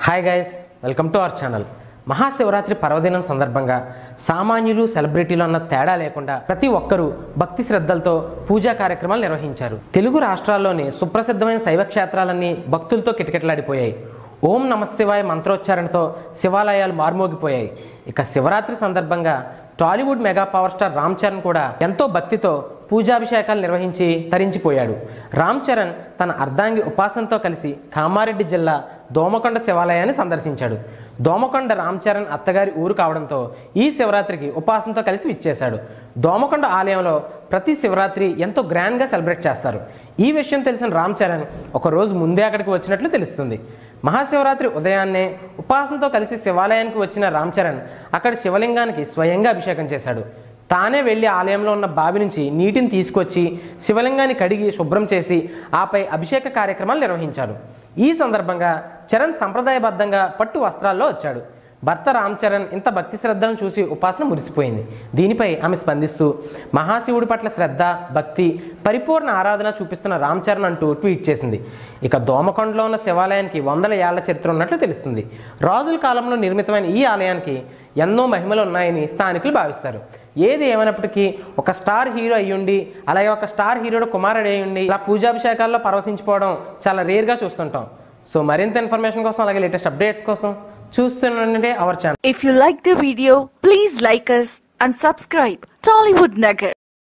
Hi guys welcome to our channel Mahashivratri పర్వదినం సందర్భంగా సామాన్యులు సెలబ్రిటీలు అన్న తేడా లేకుండా ప్రతి ఒక్కరూ భక్తి శ్రద్ధలతో పూజా కార్యక్రమాలు నిర్వహించారు తెలుగు రాష్ట్రాల్లోని సుప్రసిద్ధమైన శైవ క్షేత్రాలన్నీ భక్తులతో కిటకిటలాడిపోయాయి ఓం నమశివాయ మంత్రోచ్చారణతో శివాలయాలు మార్మోగిపోయాయి ఇక శివరాత్రి సందర్భంగా Tollywood mega power star Ram Charan కూడా ఎంతో భక్తితో పూజాభిషేకాలు నిర్వహించి తరించిపోయాడు రామ్ చరణ్ తన అర్ధాంగి ఉపాసనతో కలిసి కామారెడ్డి జిల్లా దోమకొండ శివాలయాన్ని సందర్శించాడు దోమకొండ రామ్ చరణ్ అత్తగారి ఊరు కావడంతో ఈ శివరాత్రికి ఉపాసనతో కలిసి విచ్చేశాడు దోమకొండ ఆలయంలో ప్రతి శివరాత్రి ఎంతో గ్రాండ్గా సెలబ్రేట్ చేస్తారు ఈ విషయం తెలిసిన రామ్ చరణ్ ఒక రోజు ముందే అక్కడికి వచ్చినట్లు తెలుస్తుంది మహాశివరాత్రి ఉదయాన్నే ఉపాసనతో కలిసి శివాలయానికి వచ్చిన రామ్ చరణ్ అక్కడ శివలింగానికి స్వయంగా అభిషేకం చేశాడు తానే వెళ్ళి ఆలయంలో ఉన్న బావి నుంచి నీటిని తీసుకొచ్చి శివలింగాన్ని కడిగి శుభ్రం చేసి ఆపై అభిషేక కార్యక్రమాలు నిర్వహించారు ఈ సందర్భంగా చరణ్ సంప్రదాయబద్ధంగా పట్టు వస్త్రాల్లో వచ్చాడు భర్త రామ్ చరణ్ ఇంత భక్తి శ్రద్ధలను చూసి ఉపాసన మురిసిపోయింది దీనిపై ఆమె స్పందిస్తూ మహాశివుడి పట్ల శ్రద్ధ భక్తి పరిపూర్ణ ఆరాధన చూపిస్తున్న రామ్ చరణ్ అంటూ ట్వీట్ చేసింది ఇక దోమకొండలో ఉన్న శివాలయానికి వందల ఏళ్ల చరిత్ర ఉన్నట్లు తెలుస్తుంది రాజుల కాలంలో నిర్మితమైన ఈ ఆలయానికి ఎన్నో మహిమలు ఉన్నాయని స్థానికులు భావిస్తారు ఏది ఏమైనప్పటికీ ఒక స్టార్ హీరో అయ్యుండి అలాగే ఒక స్టార్ హీరోడు కుమారుడు అయ్యుండి ఇలా పూజాభిషేకాల్లో పరవశించిపోవడం చాలా రేర్గా చూస్తుంటాం సో మరింత ఇన్ఫర్మేషన్ కోసం అలాగే లేటెస్ట్ అప్డేట్స్ కోసం చూస్తుండే our channel If you like the video, please like us and subscribe Tollywood Nagar.